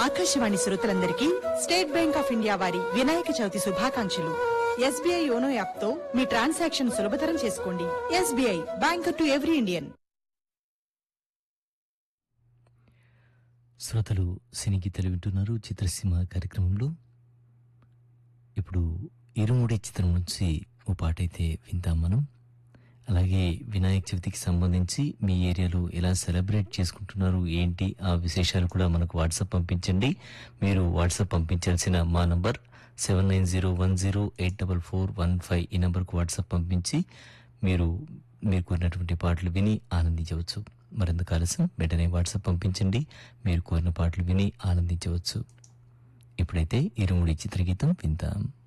ఆకాశవాణి శ్రోతలందరికీ state bank of India వారి వినాయక చవితి శుభాకాంక్షలు ఎస్బీఐ యోనో యాప్ తో మీ ట్రాన్సాక్షన్ సులభతరం చేసుకోండి SBI banker to every Indian శ్రోతలు సినీ గీతలు వింటున్నారు చిత్రసీమ కార్యక్రమంలో ఇప్పుడు ఇరుముడి చిత్రం నుంచి ఓ పాట అయితే విందాం మనం అలాగే వినాయక చవితికి సంబంధించి మీ ఏరియాలో ఎలా సెలబ్రేట్ చేసుకుంటున్నారు ఏంటి ఆ విశేషాలు కూడా మనకు వాట్సాప్ పంపించండి మీరు వాట్సాప్ పంపించాల్సిన మా number seven nine zero one zero eight double four one five ఈ నంబర్కు వాట్సాప్ పంపించి మీరు మీరు కోరినటువంటి పాటలు విని ఆనందించవచ్చు మరెందుకు ఆలస్యం వెంటనే వాట్సాప్ పంపించండి మీరు కోరిన పాటలు విని ఆనందించవచ్చు ఇప్పుడైతే ఇరుముడి చిత్రగీతం విందాం